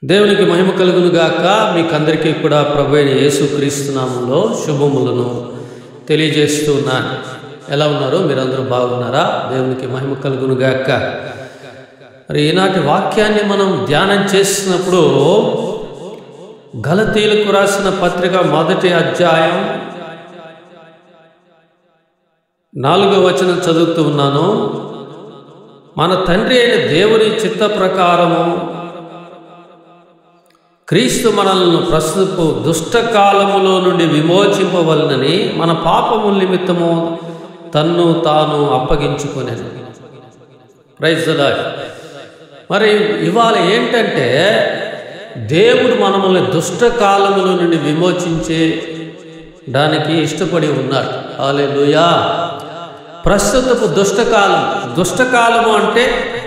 దేవునికి మహిమ కలుగును గాక మీకందరికీ కూడా ప్రభు అయిన యేసుక్రీస్తునామంలో శుభములను తెలియజేస్తూ ఉన్నాను ఎలా ఉన్నారు మీరందరూ బాగున్నారా దేవునికి మహిమ కలుగును గాక మరి ఈనాటి వాక్యాన్ని మనం ధ్యానం చేసినప్పుడు గలతీలకు రాసిన పత్రిక మొదటి అధ్యాయం నాలుగో వచనం చదువుతూ ఉన్నాను మన తండ్రి అయిన దేవుని చిత్త ప్రకారము క్రీస్తు మనల్ని ప్రస్తుతపు దుష్టకాలములో నుండి విమోచింపవలనని మన పాపముల నిమిత్తము తన్ను తాను అప్పగించుకునేది ప్రైజ్ ద లార్డ్. మరి ఇవాళ ఏంటంటే దేవుడు మనల్ని దుష్టకాలములో నుండి విమోచించే దానికి ఇష్టపడి ఉన్నాడు హాలెలూయా ప్రస్తుతపు దుష్టకాలం దుష్టకాలము అంటే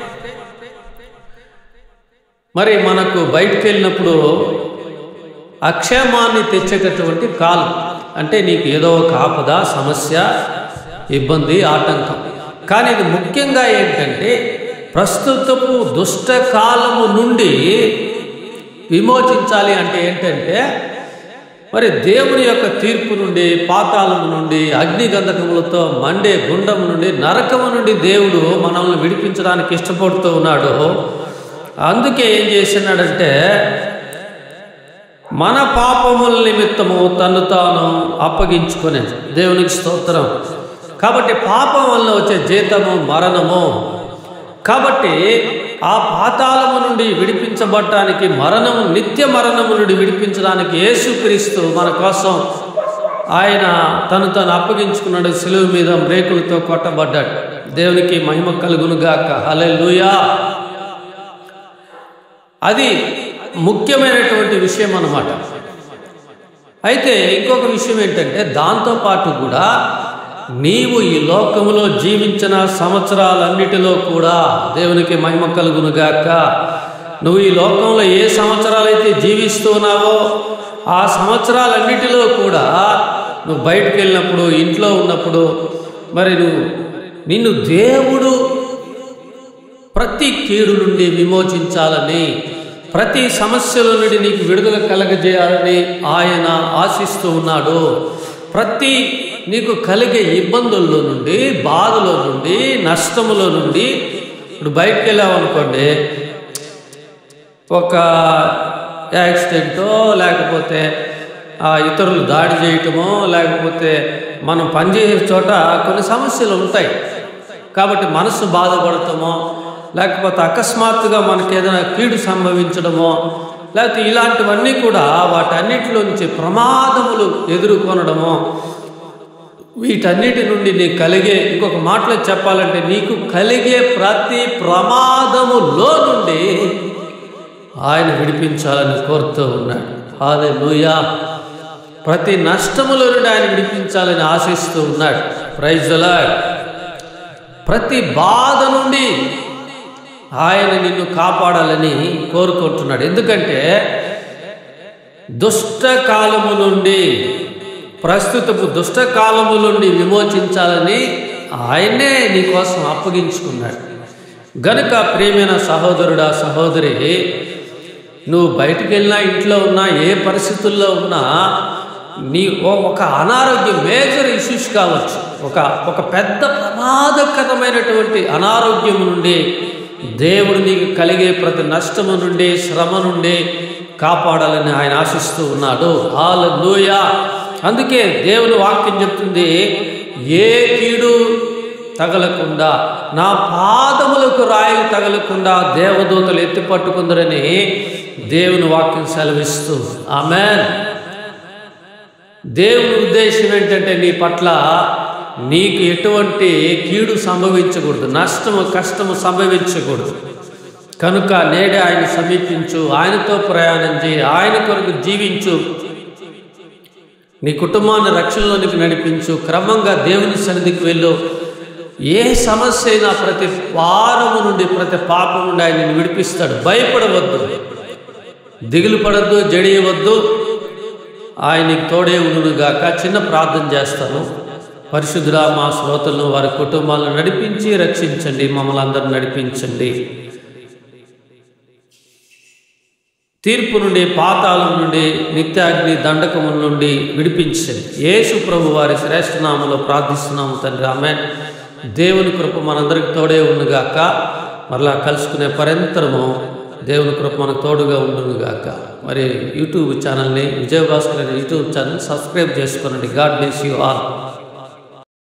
మరి మనకు బయటకు వెళ్ళినప్పుడు అక్షేమాన్ని తెచ్చేటటువంటి కాలం అంటే నీకు ఏదో ఒక ఆపద సమస్య ఇబ్బంది ఆటంకం కానీ ఇది ముఖ్యంగా ఏంటంటే ప్రస్తుతపు దుష్టకాలము నుండి విమోచించాలి అంటే ఏంటంటే మరి దేవుని యొక్క తీర్పు నుండి పాతాళము నుండి అగ్నిగంధకములతో మండే గుండము నుండి నరకము నుండి దేవుడు మనల్ని విడిపించడానికి ఇష్టపడుతూ ఉన్నాడు అందుకే ఏం చేసినాడంటే మన పాపముల నిమిత్తము తను తాను అప్పగించుకునే దేవునికి స్తోత్రం కాబట్టి పాపం వల్ల వచ్చే జీతము మరణము కాబట్టి ఆ పాతాళము నుండి విడిపించబడటానికి మరణము నిత్య మరణము నుండి విడిపించడానికి యేసుక్రీస్తు మన కోసం ఆయన తను తను అప్పగించుకున్నాడు సిలువు మీద బ్రేకులతో కొట్టబడ్డాడు దేవునికి మహిమ కలుగునుగాక హల్లెలూయా అది ముఖ్యమైనటువంటి విషయం అన్నమాట అయితే ఇంకొక విషయం ఏంటంటే దాంతోపాటు కూడా నీవు ఈ లోకములో జీవించిన సంవత్సరాలన్నిటిలో కూడా దేవునికి మహిమ కలుగునుగాక నువ్వు ఈ లోకంలో ఏ సంవత్సరాలైతే జీవిస్తున్నావో ఆ సంవత్సరాలన్నిటిలో కూడా నువ్వు బయటకు వెళ్ళినప్పుడు ఇంట్లో ఉన్నప్పుడు మరి నువ్వు నిన్ను దేవుడు ప్రతి కీడు నుండి విమోచించాలని ప్రతి సమస్యల నుండి నీకు విడుదల కలగజేయాలని ఆయన ఆశిస్తూ ఉన్నాడు ప్రతి నీకు కలిగే ఇబ్బందుల్లో నుండి బాధలో నుండి నష్టములో నుండి ఇప్పుడు బయటకు వెళ్ళామనుకోండి ఒక యాక్సిడెంటో లేకపోతే ఆ ఇతరులు దాడి చేయటమో లేకపోతే మనం పనిచేసే చోట కొన్ని సమస్యలు ఉంటాయి కాబట్టి మనసు బాధపడటమో లేకపోతే అకస్మాత్తుగా మనకి ఏదైనా కీడు సంభవించడమో లేకపోతే ఇలాంటివన్నీ కూడా వాటన్నిటిలో నుంచి ప్రమాదములు ఎదుర్కొనడమో వీటన్నిటి నుండి నీకు కలిగే ఇంకొక మాటలో చెప్పాలంటే నీకు కలిగే ప్రతి ప్రమాదములో నుండి ఆయన విడిపించాలని కోరుతూ ఉన్నాడు హాలే లూయా ప్రతి నష్టములో నుండి ఆయన విడిపించాలని ఆశిస్తూ ఉన్నాడు ప్రైజ్లా ప్రతి బాధ నుండి ఆయన నిన్ను కాపాడాలని కోరుకుంటున్నాడు ఎందుకంటే దుష్టకాలము నుండి ప్రస్తుతపు దుష్టకాలము నుండి విమోచించాలని ఆయనే నీకోసం అప్పగించుకున్నాడు గనుక ప్రియమైన సహోదరుడా సహోదరి నువ్వు బయటికి వెళ్ళినా ఇంట్లో ఉన్నా ఏ పరిస్థితుల్లో ఉన్నా నీ ఒక అనారోగ్యం మేజర్ ఇష్యూస్ కావచ్చు ఒక ఒక పెద్ద ప్రమాదకరమైనటువంటి అనారోగ్యం నుండి దేవుడు నీకు కలిగే ప్రతి నష్టము నుండి శ్రమ నుండి కాపాడాలని ఆయన ఆశిస్తూ ఉన్నాడు హాలూయ అందుకే దేవుని వాక్యం చెప్తుంది ఏ కీడు తగలకుండా నా పాదములకు రాయి తగలకుండా దేవదూతలు ఎత్తి పట్టుకుందరని దేవుని వాక్యం సెలవిస్తూ ఆమె దేవుని ఉద్దేశం ఏంటంటే నీ పట్ల నీకు ఎటువంటి కీడు సంభవించకూడదు నష్టము కష్టము సంభవించకూడదు కనుక నేడే ఆయన సమీపించు ఆయనతో ప్రయాణం చేయి ఆయన కొరకు జీవించు నీ కుటుంబాన్ని రక్షణలోనికి నడిపించు క్రమంగా దేవుని సన్నిధికి వెళ్ళు ఏ సమస్య అయినా ప్రతి వారము నుండి ప్రతి పాపం నుండి ఆయన విడిపిస్తాడు భయపడవద్దు దిగులు పడద్దు జడియవద్దు ఆయనకి తోడే ఉండుగాక చిన్న ప్రార్థన చేస్తాను పరిశుద్ధుడా మా శ్రోతలను వారి కుటుంబాలను నడిపించి రక్షించండి మమ్మల్ని అందరూ నడిపించండి తీర్పు నుండి పాతాళం నుండి నిత్యాగ్ని దండకముల నుండి విడిపించండి యేసు ప్రభు వారి శ్రేష్ఠ నామంలో ప్రార్థిస్తున్నాము తండ్రి ఆమె దేవుని కృప మనందరికి తోడే ఉండుగాక మరలా కలుసుకునే పరంతరము దేవుని కృప మనకు తోడుగా ఉండునుగాక మరి యూట్యూబ్ ఛానల్ని విజయభాస్కర్ అనే యూట్యూబ్ ఛానల్ సబ్స్క్రైబ్ చేసుకోనండి గాడ్ బ్లెస్ యూ ఆల్